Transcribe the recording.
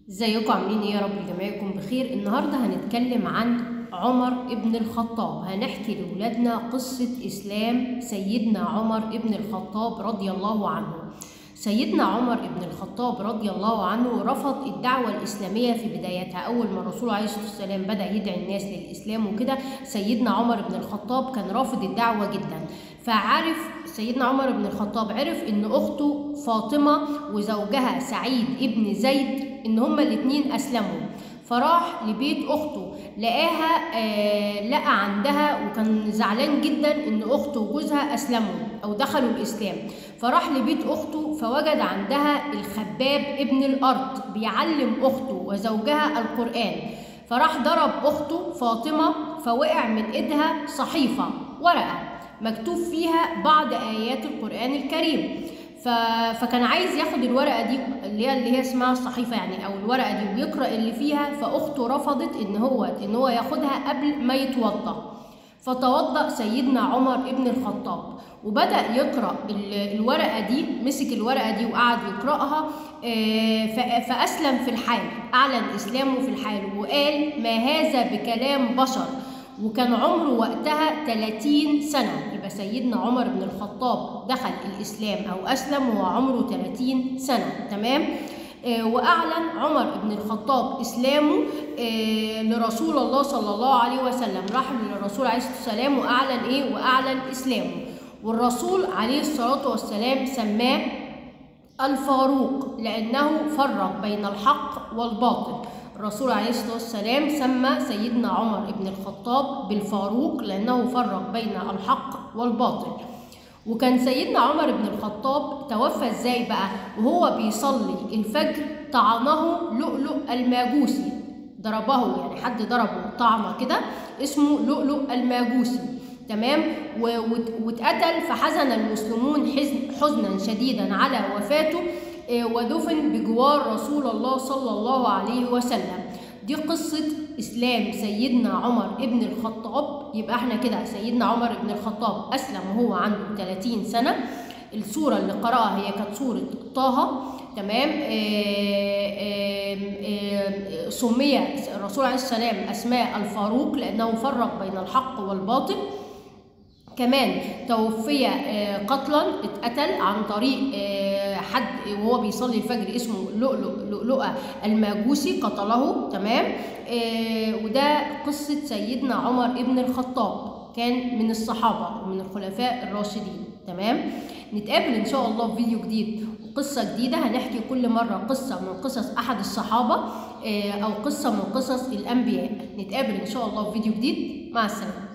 ازيكم عاملين ايه يا رب الجميع يكون بخير النهارده هنتكلم عن عمر ابن الخطاب هنحكي لولادنا قصة إسلام سيدنا عمر ابن الخطاب رضي الله عنه سيدنا عمر ابن الخطاب رضي الله عنه رفض الدعوة الإسلامية في بدايتها أول ما الرسول عليه الصلاة والسلام بدأ يدعي الناس للإسلام وكده سيدنا عمر بن الخطاب كان رافض الدعوة جدا فعرف سيدنا عمر بن الخطاب عرف ان اخته فاطمه وزوجها سعيد ابن زيد ان هما الاتنين اسلموا فراح لبيت اخته لقاها آه لقى عندها وكان زعلان جدا ان اخته وجوزها اسلموا او دخلوا الاسلام فراح لبيت اخته فوجد عندها الخباب ابن الارض بيعلم اخته وزوجها القران فراح ضرب اخته فاطمه فوقع من ايدها صحيفه ورقه مكتوب فيها بعض ايات القران الكريم ف... فكان عايز ياخد الورقه دي اللي هي اللي هي اسمها الصحيفه يعني او الورقه دي ويقرا اللي فيها فاخته رفضت ان هو ان هو ياخدها قبل ما يتوضا فتوضا سيدنا عمر ابن الخطاب وبدا يقرا الورقه دي مسك الورقه دي وقعد يقراها فاسلم في الحال اعلن اسلامه في الحال وقال ما هذا بكلام بشر وكان عمره وقتها 30 سنة يبقى سيدنا عمر بن الخطاب دخل الإسلام أو أسلم وهو عمره 30 سنة تمام آه وأعلن عمر بن الخطاب إسلامه آه لرسول الله صلى الله عليه وسلم راح للرسول عليه الصلاة والسلام وأعلن إيه وأعلن إسلامه والرسول عليه الصلاة والسلام سماه الفاروق لأنه فرق بين الحق والباطل الرسول عليه الصلاة والسلام سمى سيدنا عمر بن الخطاب بالفاروق لأنه فرق بين الحق والباطل وكان سيدنا عمر بن الخطاب توفى ازاي بقى وهو بيصلي الفجر طعنه لؤلؤ الماجوسي ضربه يعني حد ضربه طعنه كده اسمه لؤلؤ الماجوسي تمام واتقتل فحزن المسلمون حزن حزنا شديدا على وفاته ودفن بجوار رسول الله صلى الله عليه وسلم دي قصة إسلام سيدنا عمر ابن الخطاب يبقى احنا كده سيدنا عمر ابن الخطاب أسلم وهو عنده 30 سنة السورة اللي قرأها هي كانت سورة طه تمام سمي الرسول عليه السلام أسماء الفاروق لأنه فرق بين الحق والباطل كمان توفي قتلا اتقتل عن طريق حد وهو بيصلي الفجر اسمه لؤلؤ لؤلؤة الماجوسي قتله تمام وده قصة سيدنا عمر ابن الخطاب كان من الصحابة ومن الخلفاء الراشدين تمام نتقابل ان شاء الله في فيديو جديد وقصة جديدة هنحكي كل مرة قصة من قصص أحد الصحابة أو قصة من قصص الأنبياء نتقابل إن شاء الله في فيديو جديد مع السلامة